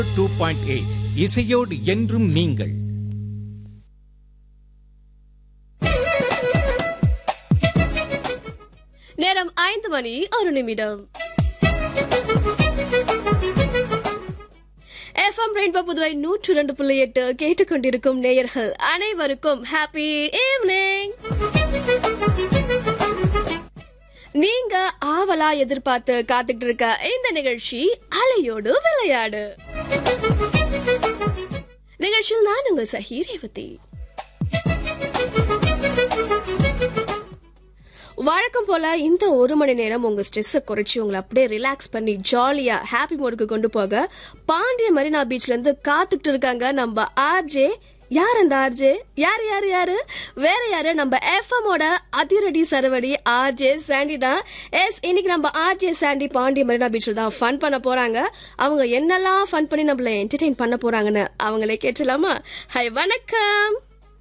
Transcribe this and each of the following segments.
Two point eight இசையோடு என்றும் நீங்கள் நேரம் ஐந்து மணி ஒரு நிமிடம் எஃப்எம் ரெயின்போ புதுவை நூற்று ரெண்டு புள்ளி எட்டு கேட்டுக்கொண்டிருக்கும் நேயர்கள் அனைவருக்கும் ஹாப்பி ஈவினிங் நீங்க ஆவலா எதிர்பார்த்து காத்துக்கிட்டு இருக்க இந்த நிகழ்ச்சி அலையோடு விளையாடு நிகழ்ச்சியில் நான் உங்கள் சஹி ரேவதி வழக்கம் போல இந்த ஒரு மணி நேரம் உங்க ஸ்ட்ரெஸ்ஸை குறைச்சி உங்களை அப்படியே ரிலாக்ஸ் பண்ணி ஜாலியா ஹாப்பி மோடுக்கு கொண்டு போக பாண்டிய மரீனா பீச்ல இருந்து காத்துக்கிட்டு இருக்காங்க நம்ம ஆர்ஜே யார் அந்த ஆர்ஜே யார் யார் யாரு வேற யாரு நம்ம எஃப்எம்மோட அதிரடி சரவடி ஆர்ஜே சாண்டி தான் எஸ் இன்னைக்கு நம்ம ஆர்ஜே சாண்டி பாண்டிய மரீனா பீச்சில் தான் ஃபன் பண்ண போறாங்க அவங்க என்னெல்லாம் ஃபன் பண்ணி நம்மள என்டர்டெயின் பண்ண போறாங்கன்னு அவங்களே கேட்டலாமா ஹை வணக்கம்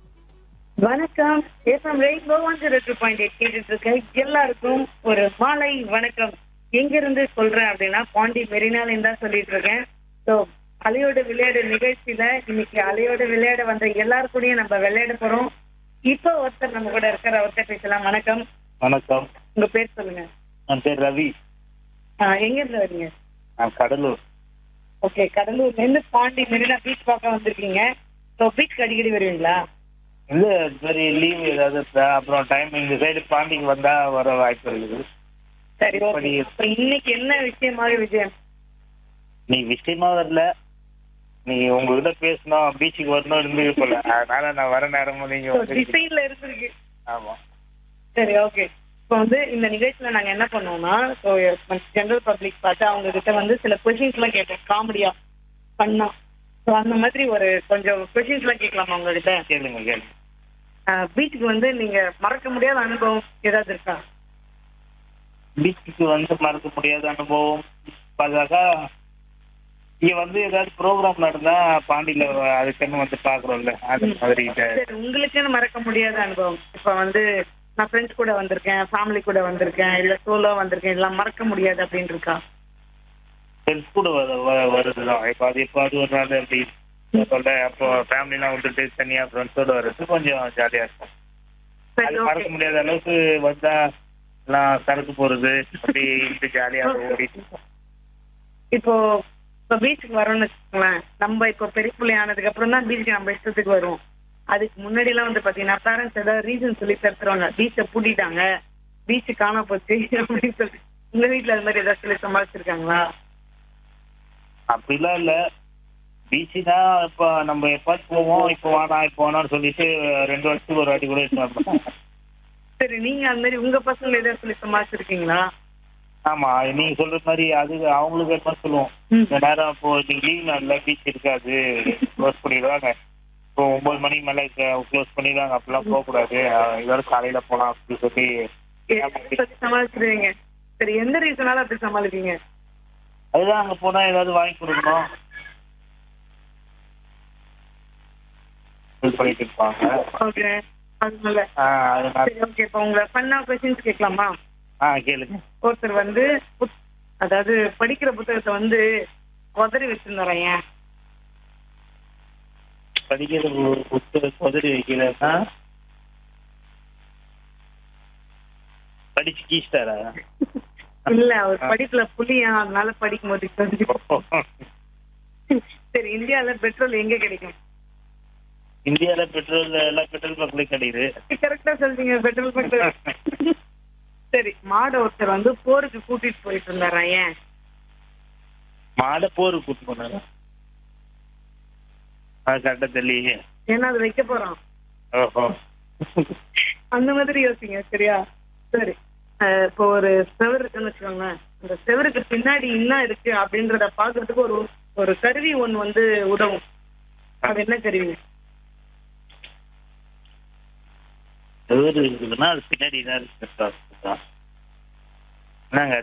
வணக்கம் FM rainbow one zero two point eight கேட்டுட்டு இருக்க எல்லாருக்கும் ஒரு மாலை வணக்கம் எங்க இருந்து சொல்றேன் அப்படின்னா பாண்டி மெரினாலின்னு தான் சொல்லிட்டு இருக்கேன் ஸோ அலையோட விளையாடு நிகழ்ச்சியில இன்னைக்கு அலையோட விளையாட வந்த எல்லாரு கூடயும் நம்ம விளையாட போறோம் இப்போ ஒருத்தர் நம்ம கூட இருக்கிற ஒருத்தர் பேசலாம் வணக்கம் வணக்கம் உங்க பேர் சொல்லுங்க என் பேர் ரவி ஆஹ் எங்க இருந்து வரீங்க நான் கடலூர் ஓகே கடலூர்ல இருந்து பாண்டி மெரினா பீச் பார்க்க வந்திருக்கீங்க ஸோ பீச் அடிக்கடி வருவீங்களா இல்ல சரி லீவ் ஏதாவது இருந்தா, அப்புறம் டைம் இந்த சைடு பாண்டிக்கு வந்தா வர வாய்ப்பு இருக்குது சரி ஓகே இப்ப இன்னைக்கு என்ன விஷயமாக விஜயம் நீ விஷயமா வரல நீ உங்ககிட்ட பேசணும் பீச்சுக்கு வரணும் இருந்தது போல அதனால நான் வர நேரமும் நீங்க வந்து டிசைன்ல இருந்திருக்கு ஆமா சரி ஓகே இப்போ வந்து இந்த நிகழ்ச்சியில நாங்க என்ன பண்ணுவோம்னா ஸோ ஜெனரல் பப்ளிக் பார்த்து அவங்க கிட்ட வந்து சில கொஷின்ஸ் எல்லாம் கேட்போம் காமெடியா பண்ணா ஸோ அந்த மாதிரி ஒரு கொஞ்சம் கொஷின்ஸ் எல்லாம் கேட்கலாமா உங்ககிட்ட கேளுங்க கேளுங்க பீச்சுக்கு வந்து நீங்க மறக்க முடியாத அனுபவம் ஏதாவது இருக்கா பீச்சுக்கு வந்து மறக்க முடியாத அனுபவம் பார்த்தாக்கா இங்க வந்து ஏதாவது ப்ரோக்ராம் நடந்தா பாண்டியில அதுக்குன்னு வந்து பாக்குறோம்ல அது மாதிரி இத- சரி உங்களுக்குன்னு மறக்க முடியாத அனுபவம் இப்போ வந்து நான் ஃப்ரெண்ட்ஸ் கூட வந்திருக்கேன் ஃபேமிலி கூட வந்திருக்கேன் இல்ல சோலோ வந்திருக்கேன் இதெல்லாம் மறக்க முடியாது அப்படின்னு இருக்கா ஃப்ரெண்ட்ஸ் கூட வ- வ- வருதுதான் இப்போ அது இப்போ அது ஒரு நாள் அப்படி சொல்ல அப்போ ஃபேமிலிலாம் விட்டுட்டு தனியா ஃப்ரெண்ட்ஸோட வர்றது கொஞ்சம் ஜாலியா இருக்கும் சரி அது ஓகே மறக்க முடியாத அளவுக்கு வந்தா எல்லாம் சரக்கு போறது அப்படி இருந்து ஜாலியா ஓடிட்டு இருக்கோம். இப்போ இப்போ பீச்சுக்கு வரோம்னு வச்சுக்கோங்களேன் நம்ம இப்போ பெரிய பிள்ளை ஆனதுக்கு அப்புறம் தான் பீச்சுக்கு நம்ம இஷ்டத்துக்கு வருவோம் அதுக்கு முன்னாடி எல்லாம் வந்து பாத்தீங்கன்னா பேரண்ட்ஸ் ஏதாவது ரீசன் சொல்லி தருத்துருவாங்க பீச்சை பூட்டிட்டாங்க பீச்சு காணா போச்சு அப்படின்னு சொல்லி உங்க வீட்ல அது மாதிரி ஏதாவது சொல்லி சமாளிச்சிருக்காங்களா அப்படிலாம் இல்ல பீச்சுனா இப்போ நம்ம எப்பாச்சும் போவோம் இப்போ வேணாம் இப்போ வேணாம்னு சொல்லிட்டு ரெண்டு வருஷத்துக்கு ஒரு வாட்டி கூட இட்டு வரணும் சரி நீங்க அந்த மாதிரி உங்க பசங்களை ஏதாவது சொல்லி சமாளிச்சிருக்கீங்களா ஆமா நீங்க சொல்ற மாதிரி அது அவங்களுக்கு என்ன சொல்லுவோம் ம். இந்த நேரம் இப்போ நீங்க லீவ் நாள்ல பீச் இருக்காது க்ளோஸ் பண்ணிடுவாங்க இப்போ ஒன்பது மணிக்கு மேல க்ளோஸ் பண்ணிடுவாங்க அப்படிலாம் போக கூடாது இதோட காலையில போலாம் அப்படின்னு சொல்லி எப்படி சொல்லி சமாளிச்சிருவீங்க சரி எந்த ரீசனால அப்படி சமாளிப்பீங்க அதுதான் அங்க போனா ஏதாவது வாங்கி கொடுக்கணும் இது பண்ணிட்டு இருப்பாங்க ஓகே அதனால ஆஹ் அதனால சரி ஓகே இப்போ உங்களை பண்ணா கொஸ்டின்ஸ் கேட்கலாமா ஆஹ் கேளுங்க ஒருத்தர் வந்து புத்- அதாவது படிக்கிற புத்தகத்தை வந்து உதறி வச்சிருந்தாராம் ஏன் படிக்கிற ஒரு புத்தகம் உதறி வைக்கலன்னா படிச்சு கீச்சிட்டாரா இல்ல அவர் படிப்புல புளியா அதனால படிக்கும் போது உதறி. சரி இந்தியால பெட்ரோல் எங்க கிடைக்கும் இந்தியால பெட்ரோல் எல்லாம் பெட்ரோல் பங்க்லயும் கிடைக்குது கரெக்டா சொல்றீங்க பெட்ரோல் பங்க் சரி மாட ஒருத்தர் வந்து போருக்கு கூட்டிட்டு போயிட்டு இருந்தாராம் ஏன் மாட போருக்கு கூட்டு போனாங்க அது கரெக்டா தெரியலையே ஏன்னா அது வைக்க போறான் ஓஹோ அந்த மாதிரி யோசிங்க சரியா சரி அஹ் இப்போ ஒரு செவரு இருக்குன்னு வச்சுக்கோங்களேன் அந்த செவருக்கு பின்னாடி என்ன இருக்கு அப்படின்றத பாக்குறதுக்கு ஒரு ஒரு கருவி ஒண்ணு வந்து உதவும் அது என்ன கருவி செவரு இருக்குதுன்னா அது பின்னாடி தான் இருக்கு என்னங்க